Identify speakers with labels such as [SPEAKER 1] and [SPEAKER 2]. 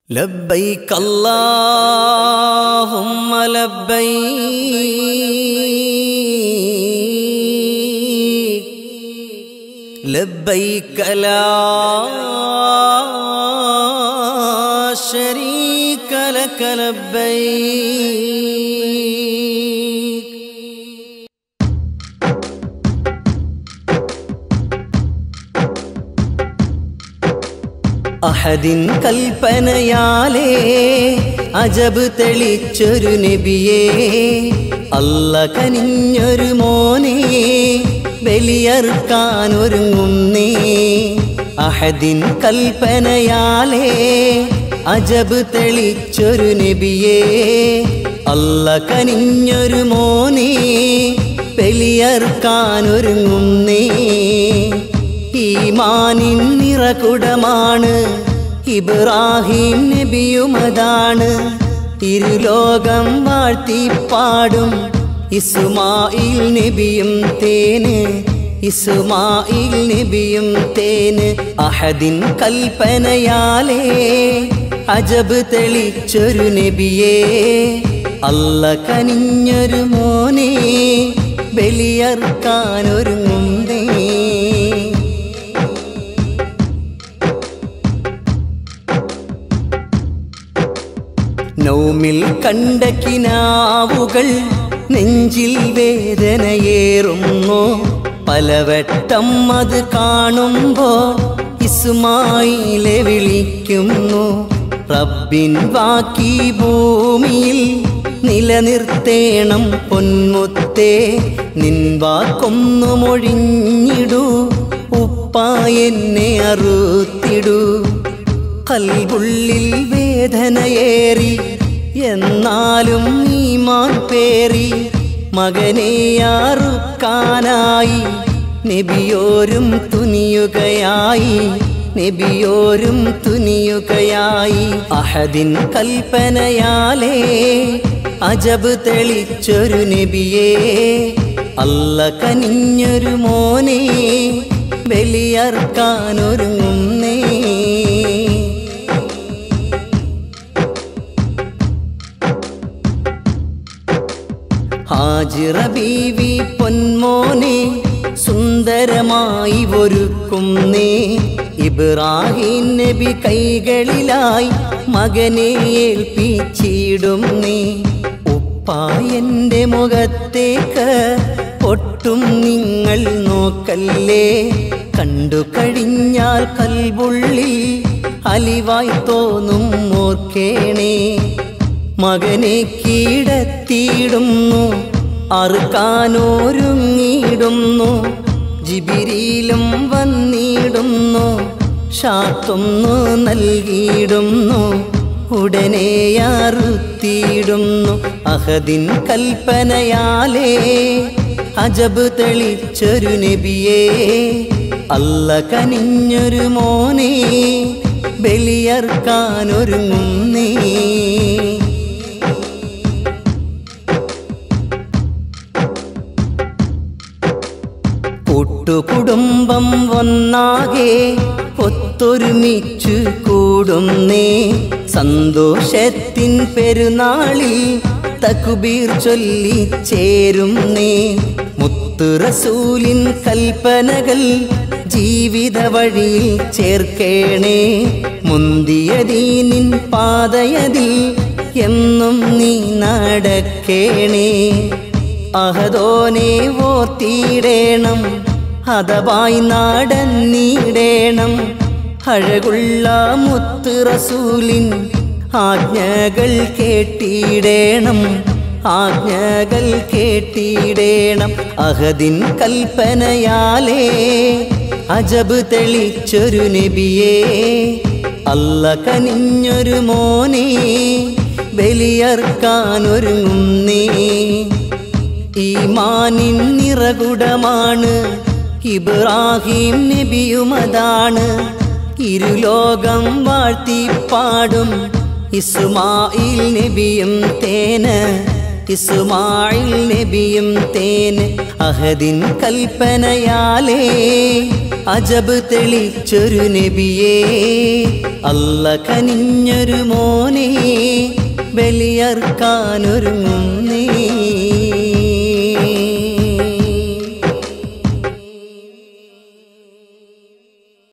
[SPEAKER 1] لبيك اللهم لبيك لبيك لا شريك لك لبيك അഹദിൻ കൽപ്പനയാലേ അജബ് തെളിച്ചൊരു നബിയേ അല്ല കനിഞ്ഞൊരു മോനെ ബലിയർക്കാനൊരുങ്ങുന്നേ അഹദിൻ കൽപ്പനയാലേ അജബ് തെളിച്ചൊരു നബിയേ അല്ല കനിഞ്ഞൊരു മോനെ ബലിയർക്കാനൊരുങ്ങുന്നേ ഈമാനിൻ നിറകുടമാണ് ഇബ്രാഹിം നബിയുമതാണ് ഇരുലോകം വാഴ്ത്തിപ്പാടും ഇസുമായിൽ നബിയും തേന് ഇസുമായിൽ നബിയും തേന് അഹദിൻ കൽപ്പനയാലേ അജബ് തെളിച്ചൊരു നബിയേ അല്ല കനിഞ്ഞൊരു മോനെ ബലിയർക്കാനൊരുങ്ങുന്നേ നൗമിൽ കണ്ട കിനാവുകൾ നെഞ്ചിൽ വേദനയേറുന്നു പലവട്ടം അത് കാണുമ്പോ ഇസ്മായിലെ വിളിക്കുന്നു റബ്ബിൻ ബാക്കി ഭൂമിയിൽ നിലനിർത്തേണം പൊന്മുത്തേ നിൻ വാക്കൊന്നു മൊഴിഞ്ഞിടൂ ഉപ്പ എന്നെ അറുത്തിടൂ കൽവുള്ളിൽ വേദനയേറി എന്നാലും ഈമാൻ പേറി മകനെയാറുക്കാനായി നബിയോരും തുനിയുകയായി നബിയോരും തുനിയുകയായി അഹദിൻ കൽപ്പനയാലേ അജബ് തെളിച്ചൊരു നബിയേ അല്ല കനിഞ്ഞൊരു മോനെ ബലിയർക്കാനൊരുങ്ങുന്നേ ഹാജിറ ബീവി പൊന്മോനെ സുന്ദരമായി ഒരുക്കുന്നേ ഇബ്രാഹിം നബി കൈകളിലായി മകനെ ഏൽപ്പിച്ചിടുന്നേ ഉപ്പ എൻ്റെ മുഖത്തേക്ക് ഒട്ടും നിങ്ങൾ നോക്കല്ലേ കണ്ടു കഴിഞ്ഞാൽ കൽവുള്ളിൽ അലിവായി തോന്നും ഓർക്കേണേ മകനെ കീടത്തിയിടുന്നു അറുക്കാനോരുങ്ങിയിടുന്നു ജിബിരിയിലും വന്നിടുന്നു ഷാത്തൊന്നു നൽകിയിടുന്നു ഉടനെ അറുത്തിയിടുന്നു അഹദിൻ കൽപ്പനയാലേ അജബ് തെളിച്ചൊരു നബിയേ അല്ല കനിഞ്ഞൊരു മോനെ ബലിയർക്കാനൊരുങ്ങുന്നേ കൂട്ടുകുടുംബം ഒന്നാകെ ഒത്തൊരുമിച്ചു കൂടുന്നേ സന്തോഷത്തിൻ പെരുന്നാളിൽ തകുബീർ ചൊല്ലി ചേരുന്നേ മുത്തുറസൂലിൻ കൽപ്പനകൾ ജീവിത വഴിയിൽ ചേർക്കേണേ മുന്തിയതീനിൻ പാതയതിൽ എന്നും നീ നടക്കേണേ അഹദോനെ ഓർത്തിയിടേണം ഹതവായി നാടന്നീടേണം അഴകുള്ള മുത്ത് റസൂലിൻ ആജ്ഞകൾ കേട്ടിടേണം ആജ്ഞകൾ കേട്ടിടേണം അഹദിൻ കൽപ്പനയാലേ അജബ് തെളിച്ചൊരു നബിയേ അല്ല കനിഞ്ഞൊരു മോനെ ബലിയർക്കാനൊരുങ്ങുന്നേ ഈമാനിൻ നിറകുടമാണ് ഇബ്രാഹിം നബിയുമതാണ് ഇരുലോകം വാഴ്ത്തിപ്പാടും ഇസ്മായിൽ നബിയും തേന് ഇസ്മായിൽ നബിയും തേന് അഹദിൻ കൽപ്പനയാലേ അജബ് തെളിച്ചൊരു നബിയേ അല്ല കനിഞ്ഞൊരു മോനെ ബലിയർക്കാനൊരുങ്ങും